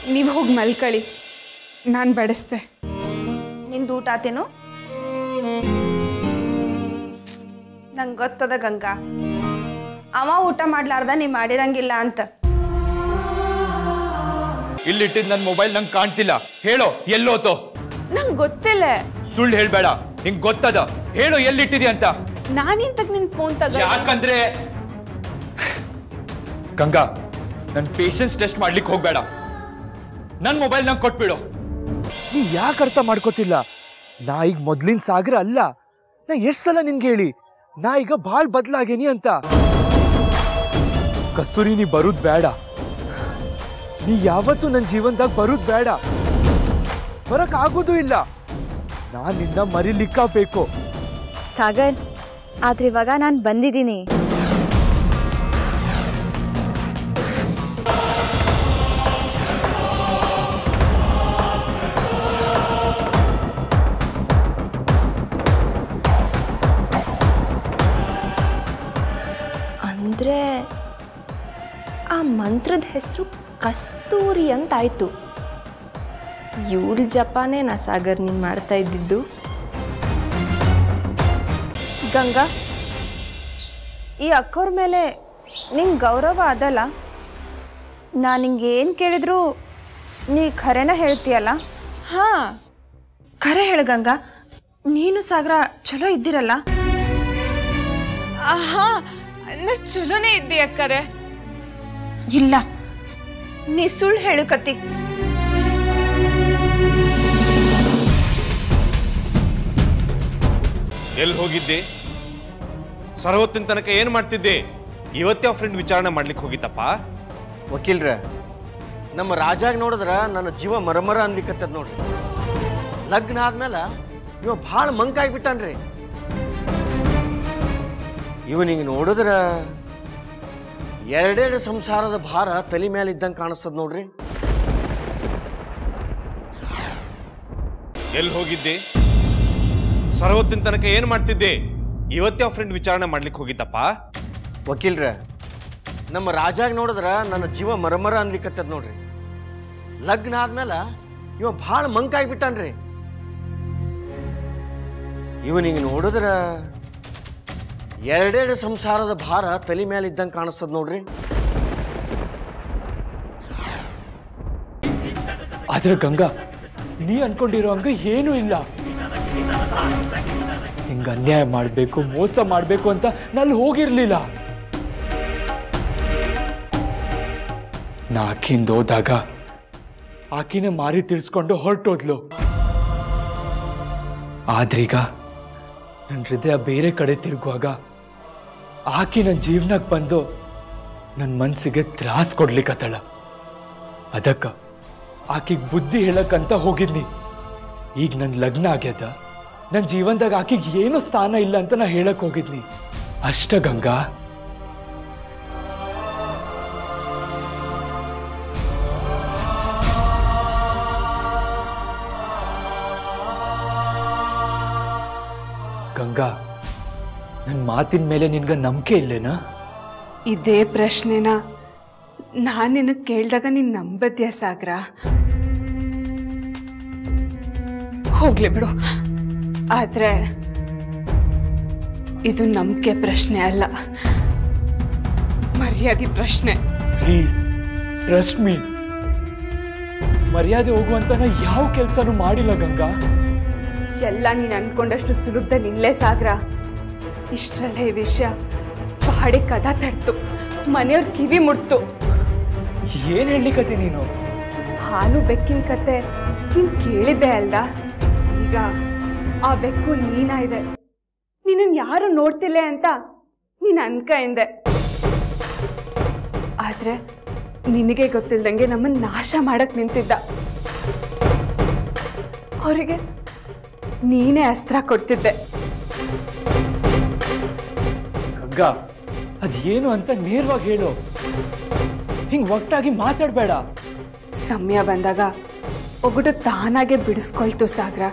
ನೀವು ಹೋಗಿ ಮಲ್ಕೊಳ್ಳಿ ನಾನು ಬಡಿಸ್ದೆ ನಿಂದು ಊಟ ಆತೇನು ನಂಗೆ ಗೊತ್ತದ ಗಂಗಾ ಅವ ಊಟ ಮಾಡ್ಲಾರ್ದ ನೀ ಮಾಡಿರಂಗಿಲ್ಲ ಅಂತ ಇಲ್ಲಿಟ್ಟಿದ್ ನನ್ನ ಮೊಬೈಲ್ ನಂಗೆ ಕಾಣ್ತಿಲ್ಲ ಹೇಳೋ ಎಲ್ಲೋತೋ ನಂಗೆ ಗೊತ್ತಿಲ್ಲ ಸುಳ್ಳು ಹೇಳ್ಬೇಡ ನಿಂಗೆ ಗೊತ್ತದ ಹೇಳು ಎಲ್ಲಿಟ್ಟಿದಿ ಅಂತ ನಾನಿಂತಕ್ ನಿನ್ನ ಫೋನ್ ತಗೋ ಯಾಕಂದ್ರೆ ಗಂಗಾ ನನ್ ಪೇಷನ್ಸ್ ಟೆಸ್ಟ್ ಮಾಡ್ಲಿಕ್ಕೆ ಹೋಗ್ಬೇಡ ನನ್ ಮೊಬೈಲ್ ನಂಗೆ ಕೊಟ್ಬಿಡು ನೀ ಯಾಕೆ ಅರ್ಥ ಮಾಡ್ಕೋತಿಲ್ಲ ನಾ ಈಗ ಮೊದ್ಲಿನ ಸಾಗರ ಅಲ್ಲ ನಾ ಎಷ್ಟ್ ಸಲ ನಿನ್ಗೆ ಹೇಳಿ ನಾ ಈಗ ಭಾಳ ಬದ್ಲಾಗೇನಿ ಅಂತ ಕಸ್ತೂರಿ ನೀ ಬರುದ್ ಬೇಡ ನೀ ಯಾವತ್ತೂ ನನ್ನ ಜೀವನದಾಗ ಬರುದ್ ಬೇಡ ಬರಕ್ ಆಗೋದು ಇಲ್ಲ ನಾ ನಿನ್ನ ಮರಿಲಿಕ್ಕಬೇಕು ಸಾಗರ್ ಆದ್ರೆ ಇವಾಗ ನಾನು ಬಂದಿದ್ದೀನಿ ಅಂದರೆ ಆ ಮಂತ್ರದ ಹೆಸರು ಕಸ್ತೂರಿ ಅಂತಾಯ್ತು ಇವಳ ಜಪಾನೇ ನಾ ಸಾಗರ್ ನೀನು ಮಾಡ್ತಾ ಇದ್ದಿದ್ದು ಗಂಗಾ ಈ ಅಕ್ಕವ್ರ ಮೇಲೆ ನಿಂಗೆ ಗೌರವ ಅದಲ್ಲ ನಾ ನಿಂಗೆ ಏನು ಕೇಳಿದ್ರು ನೀ ಖರೇನ ಹೇಳ್ತೀಯಲ್ಲ ಹಾಂ ಖರೆ ಹೇಳು ಗಂಗಾ ನೀನು ಸಾಗರ ಚಲೋ ಇದ್ದಿರಲ್ಲ ಆಹಾ ನಾ ಚಲೋನೇ ಇದ್ದಿ ಅಕ್ಕರೆ ಇಲ್ಲ ನೀ ಸುಳ್ಳು ಹೇಳು ಕತಿ ಎಲ್ಲಿ ಹೋಗಿದ್ದೆ ಸರವತ್ತಿನ ತನಕ ಏನು ಮಾಡ್ತಿದ್ದೆ ಇವತ್ತೇ ಆ ಫ್ರೆಂಡ್ ವಿಚಾರಣೆ ಮಾಡ್ಲಿಕ್ಕೆ ಹೋಗಿತ್ತಪ್ಪ ವಕೀಲ್ರ ನಮ್ಮ ರಾಜಾಗ ನೋಡಿದ್ರ ನನ್ನ ಜೀವ ಮರಮರ ಅನ್ಲಿಕ್ಕತ್ತದ ನೋಡ್ರಿ ಲಗ್ನ ಆದ್ಮೇಲೆ ಇವ ಭಾಳ ಮಂಕಾಗ್ಬಿಟ್ಟಾನ್ರಿ ಇವನಿಗೆ ನೋಡಿದ್ರ ಎರಡೆರಡು ಸಂಸಾರದ ಭಾರ ತಲೆ ಮೇಲೆ ಇದ್ದಂಗೆ ಕಾಣಿಸ್ತದ ನೋಡ್ರಿ ಎಲ್ಲಿ ಹೋಗಿದ್ದೆ ಸರವತ್ತಿನ ತನಕ ಏನು ಮಾಡ್ತಿದ್ದೆ ಇವತ್ತೇ ಆ ಫ್ರೆಂಡ್ ವಿಚಾರಣೆ ಮಾಡ್ಲಿಕ್ಕೆ ಹೋಗಿತ್ತಪ್ಪ ವಕೀಲ್ರ ನಮ್ಮ ರಾಜಾಗ ನೋಡಿದ್ರ ನನ್ನ ಜೀವ ಮರಮರ ಅನ್ಲಿಕ್ಕತ್ತದ ನೋಡ್ರಿ ಲಗ್ನ ಆದ್ಮೇಲೆ ಇವ ಭಾಳ ಮಂಕಾಗ್ಬಿಟ್ಟಾನ್ರಿ ಇವನಿಗೆ ನೋಡಿದ್ರ ಎರಡೆರಡು ಸಂಸಾರದ ಭಾರ ತಲೆ ಮೇಲೆ ಇದ್ದಂಗೆ ಕಾಣಿಸ್ತದ ನೋಡ್ರಿ ಆದ್ರೆ ಗಂಗಾ ನೀ ಅನ್ಕೊಂಡಿರೋ ಹಂಗ ಏನೂ ಇಲ್ಲ ಹಿಂಗ ಅನ್ಯಾಯ ಮಾಡ್ಬೇಕು ಮೋಸ ಮಾಡ್ಬೇಕು ಅಂತ ನಲ್ಲಿ ಹೋಗಿರ್ಲಿಲ್ಲ ನಾ ಆಕಿಂದ ಹೋದಾಗ ಆಕಿನ ಮಾರಿ ತಿರ್ಸ್ಕೊಂಡು ಹೊರಟೋದ್ಲು ಆದ್ರೀಗ ನನ್ನ ಹೃದಯ ಬೇರೆ ಕಡೆ ತಿರುಗುವಾಗ ಆಕಿ ನನ್ನ ಜೀವನಕ್ಕೆ ಬಂದು ನನ್ನ ಮನ್ಸಿಗೆ ತ್ರಾಸ್ ಕೊಡ್ಲಿಕ್ಕತ್ತಳ ಅದಕ್ಕ ಆಕಿಗೆ ಬುದ್ಧಿ ಹೇಳಕ್ಕಂತ ಹೋಗಿದ್ನಿ ಈಗ ನನ್ನ ಲಗ್ನ ಆಗ್ಯದ ನನ್ನ ಜೀವನದಾಗ ಆಕಿಗೆ ಏನೂ ಸ್ಥಾನ ಇಲ್ಲ ಅಂತ ನಾ ಹೇಳಕ್ ಹೋಗಿದ್ನಿ ಅಷ್ಟ ಗಂಗಾ ಗಂಗಾ ನನ್ನ ಮಾತಿನ ಮೇಲೆ ನಿನ್ಗ ನಂಬಿಕೆ ಇಲ್ಲೇನಾ ಇದೇ ಪ್ರಶ್ನೆನ ನಾನು ನಿನಗೆ ಕೇಳಿದಾಗ ನೀನು ನಂಬದ್ಯಾ ಸಾಗರ ಹೋಗ್ಲಿ ಬಿಡು ಆದ್ರೆ ಇದು ನಂಬಿಕೆ ಪ್ರಶ್ನೆ ಅಲ್ಲ ಮರ್ಯಾದೆ ಪ್ರಶ್ನೆ ಪ್ಲೀಸ್ ಟ್ರಸ್ಟ್ ಮೀ ಮರ್ಯಾದೆ ಹೋಗುವಂತ ನಾ ಯಾವ ಕೆಲಸನೂ ಮಾಡಿಲ್ಲ ಗಂಗಾ ಎಲ್ಲ ನೀನು ಅನ್ಕೊಂಡಷ್ಟು ಸುಲಭದಲ್ಲಿ ಇಲ್ಲೇ ಸಾಗ್ರ ಇಷ್ಟರಲ್ಲೇ ಈ ವಿಷಯ ಪಹಾಡಿ ಕದ ತಡ್ತು ಮನೆಯವ್ರ ಕಿವಿ ಮುಟ್ತು ಏನ್ ಹೇಳ್ಲಿಕತ್ತಿ ನೀನು ಹಾಲು ಬೆಕ್ಕಿನ ಕತೆ ನೀನ್ ಕೇಳಿದ್ದೆ ಅಲ್ದ ಈಗ ಆ ಬೆಕ್ಕು ನೀನಾಯ್ದೆ ನಿನ್ನನ್ ಯಾರು ನೋಡ್ತಿಲ್ಲ ಅಂತ ನೀನ್ ಅನ್ಕಂದೆ ಆದ್ರೆ ನಿನಗೆ ಗೊತ್ತಿಲ್ದಂಗೆ ನಮ್ಮನ್ನ ನಾಶ ಮಾಡಕ್ ನಿಂತಿದ್ದ ಅವರಿಗೆ ನೀನೇ ಅಸ್ತ್ರ ಕೊಡ್ತಿದ್ದೆ ಗಂಗಾ ಅದ್ ಏನು ಅಂತ ನೇರವಾಗಿ ಹೇಳು ಹಿಂಗ್ ಒಟ್ಟಾಗಿ ಮಾತಾಡ್ಬೇಡ ಸಮಯ ಬಂದಾಗ ಒಗಟು ತಾನಾಗೆ ಬಿಡಿಸ್ಕೊಳ್ತು ಸಾಗ್ರ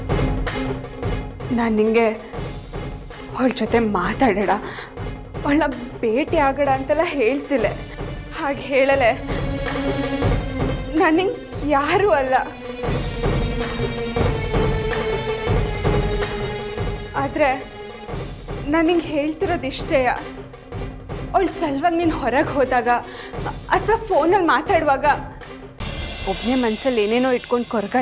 ನಾನು ನಿಂಗೆ ಅವಳ ಜೊತೆ ಮಾತಾಡೋಣ ಅವಳ ಭೇಟಿ ಆಗೋಣ ಅಂತೆಲ್ಲ ಹೇಳ್ತಿಲ್ಲ ಹಾಗೆ ಹೇಳಲೆ ನನಗೆ ಯಾರೂ ಅಲ್ಲ ಆದರೆ ನನಗೆ ಹೇಳ್ತಿರೋದು ಇಷ್ಟೇ ಅವಳ ಸಲುವಾಗಿ ನೀನು ಹೊರಗೆ ಹೋದಾಗ ಅಥವಾ ಫೋನಲ್ಲಿ ಮಾತಾಡುವಾಗ ಒಬ್ಬನೇ ಮನ್ಸಲ್ಲಿ ಏನೇನೋ ಇಟ್ಕೊಂಡು ಕೊರಗಡ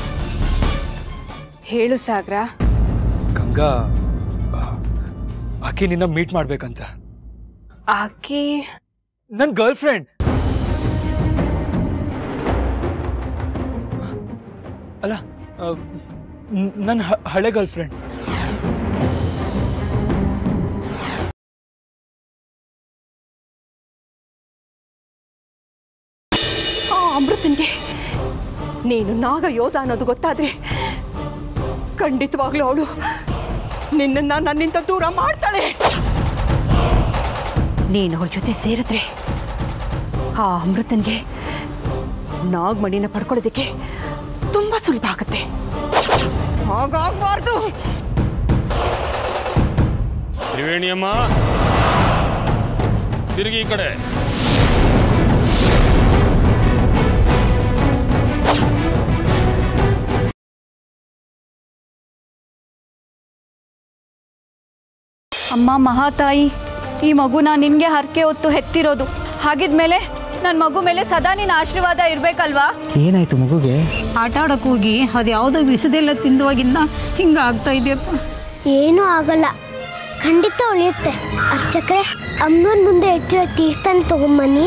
ಹೇಳು ಸಾಗ್ರ ಗಂಗಾ ಆ, ಆಕೆ ನಿನ್ನ ಮೀಟ್ ಮಾಡ್ಬೇಕಂತ ಆಕೆ ನನ್ನ ಗರ್ಲ್ ಫ್ರೆಂಡ್ ಅಲ್ಲ ನನ್ನ ಹಳೆ ಗರ್ಲ್ ಫ್ರೆಂಡ್ ಆ ಅಮೃತನ್ಗೆ ನೀನು ನಾಗ ಯೋಧ ಅನ್ನೋದು ಗೊತ್ತಾದ್ರೆ ಖಂಡಿತವಾಗ್ಲೂ ಅವಳು ನಿನ್ನನ್ನ ನನ್ನಿಂದ ದೂರ ಮಾಡ್ತಾಳೆ ನೀನು ಅವಳ ಜೊತೆ ಸೇರಿದ್ರೆ ಆ ಅಮೃತನ್ಗೆ ನಾಗಮಣಿನ ಪಡ್ಕೊಳ್ಳೋದಕ್ಕೆ ತುಂಬಾ ಸುಲಭ ಆಗುತ್ತೆ ಹಾಗಾಗ್ಬಾರ್ದು ತ್ರಿವೇಣಿಯಮ್ಮ ತಿರುಗಿ ಈ ಕಡೆ ಅಮ್ಮ ಮಹಾತಾಯಿ ಈ ಮಗುನ ನಿನ್ಗೆ ಹರಕೆ ಹೊತ್ತು ಹೆತ್ತಿರೋದು ಹಾಗಿದ್ಮೇಲೆ ನನ್ನ ಮಗು ಮೇಲೆ ಸದಾ ನಿನ್ನ ಆಶೀರ್ವಾದ ಇರ್ಬೇಕಲ್ವಾ ಏನಾಯ್ತು ಮಗುಗೆ ಆಟ ಆಡಕ್ ಹೋಗಿ ಅದು ಯಾವುದೋ ವಿಸದೆಲ್ಲ ತಿಂದವಾಗಿಂದ ಹಿಂಗ ಆಗ್ತಾ ಇದೆಯಪ್ಪ ಏನೂ ಆಗಲ್ಲ ಖಂಡಿತ ಉಳಿಯುತ್ತೆ ಅರ್ಚಕ್ರೆ ಅಮ್ಮನವ್ರ ಮುಂದೆ ಇಟ್ಟಿರೋ ತೀರ್ಥನ ತಗೊಂಬನ್ನಿ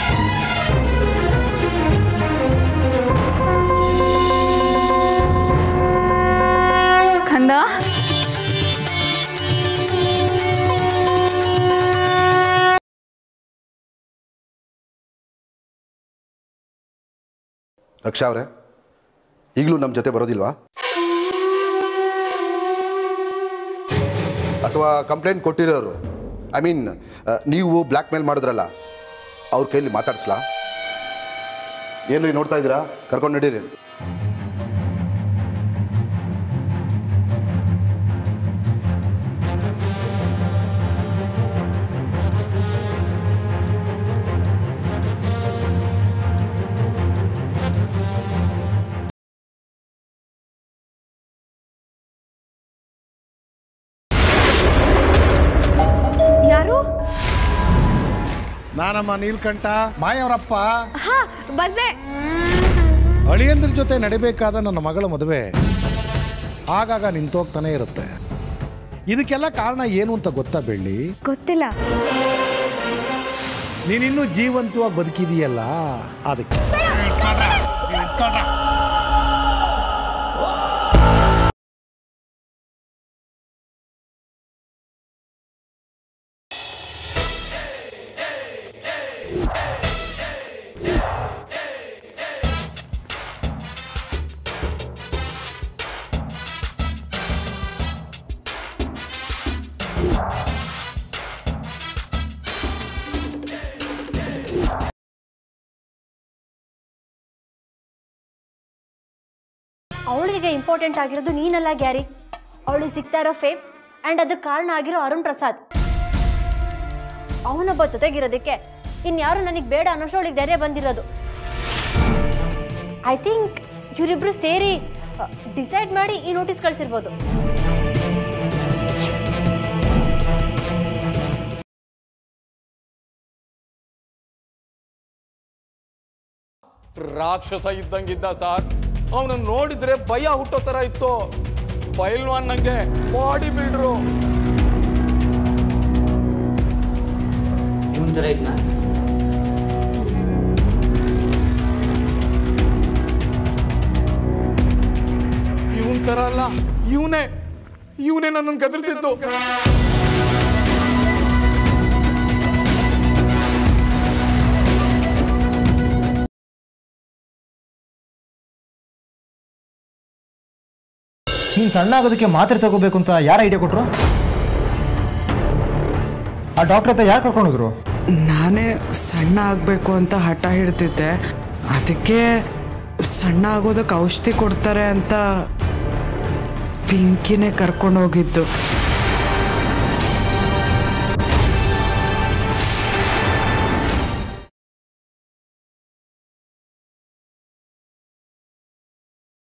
ಕಂದ ರಕ್ಷಾ ಅವರೇ ಈಗಲೂ ನಮ್ಮ ಜೊತೆ ಬರೋದಿಲ್ವಾ ಅಥವಾ ಕಂಪ್ಲೇಂಟ್ ಕೊಟ್ಟಿರೋರು ಐ ಮೀನ್ ನೀವು ಬ್ಲ್ಯಾಕ್ ಮೇಲ್ ಮಾಡಿದ್ರಲ್ಲ ಅವ್ರ ಕೈಲಿ ಮಾತಾಡ್ಸ್ಲಾ ಏನ್ರಿ ನೋಡ್ತಾ ಇದ್ದೀರಾ ಕರ್ಕೊಂಡು ನಡೀರಿ ಯಾರು ನಾನಮ್ಮ ನೀಲ್ಕಂಠ ಮಾಯವರಪ್ಪ ಹಾ ಬಂದೆ ಅಳಿಯಂದ್ರ ಜೊತೆ ನಡಿಬೇಕಾದ ನನ್ನ ಮಗಳ ಮದುವೆ ಆಗಾಗ ನಿಂತೋಗ್ತಾನೆ ಇರುತ್ತೆ ಇದಕ್ಕೆಲ್ಲ ಕಾರಣ ಏನು ಅಂತ ಗೊತ್ತಾ ಬೆಳ್ಳಿ ಗೊತ್ತಿಲ್ಲ ನೀನಿನ್ನೂ ಜೀವಂತವಾಗಿ ಬದುಕಿದೀಯಲ್ಲ ಅದಕ್ಕೆ ಅವಳಿಗೆ ಇಂಪಾರ್ಟೆಂಟ್ ಆಗಿರೋದು ನೀನಲ್ಲ ಗ್ಯಾರಿ ಅವಳಿಗೆ ಸಿಗ್ತಾ ಇರೋ ಫೇಮ್ ಆ್ಯಂಡ್ ಅದಕ್ಕೆ ಕಾರಣ ಆಗಿರೋ ಅರುಣ್ ಪ್ರಸಾದ್ ಅವನೊಬ್ಬ ಜೊತೆಗಿರೋದಕ್ಕೆ ಇನ್ಯಾರು ನನಗೆ ಬೇಡ ಅನ್ನೋಷ್ಟು ಅವಳಿಗೆ ಧೈರ್ಯ ಬಂದಿರೋದು ಐ ಥಿಂಕ್ ಇವರಿಬ್ರು ಸೇರಿ ಡಿಸೈಡ್ ಮಾಡಿ ಈ ನೋಟಿಸ್ ಕಳಿಸಿರ್ಬೋದು ರಾಕ್ಷಸ ಇದ್ದಂಗಿದ್ದ ಸರ್ ಅವನನ್ನು ನೋಡಿದ್ರೆ ಭಯ ಹುಟ್ಟೋ ಥರ ಇತ್ತು ಪೈಲ್ವಾನ್ ನಂಗೆ ಬಾಡಿ ಬಿಲ್ಡ್ರು ಇವನ್ ಥರ ಇದ್ನಾ ಇವನ್ ಥರ ಅಲ್ಲ ಇವನೇ ಇವನೇ ನನ್ನನ್ನು ಗದರಿಸಿದ್ದು ನೀನು ಸಣ್ಣ ಆಗೋದಕ್ಕೆ ಮಾತ್ರೆ ತಗೋಬೇಕು ಅಂತ ಯಾರು ಐಡಿಯಾ ಕೊಟ್ರು ಆ ಡಾಕ್ಟರ್ ಹತ್ರ ಯಾರು ಕರ್ಕೊಂಡೋದ್ರು ನಾನೇ ಸಣ್ಣ ಆಗಬೇಕು ಅಂತ ಹಠ ಹಿಡ್ತಿದ್ದೆ ಅದಕ್ಕೆ ಸಣ್ಣ ಆಗೋದಕ್ಕೆ ಔಷಧಿ ಕೊಡ್ತಾರೆ ಅಂತ ಪಿಂಕಿನೇ ಕರ್ಕೊಂಡು ಹೋಗಿದ್ದು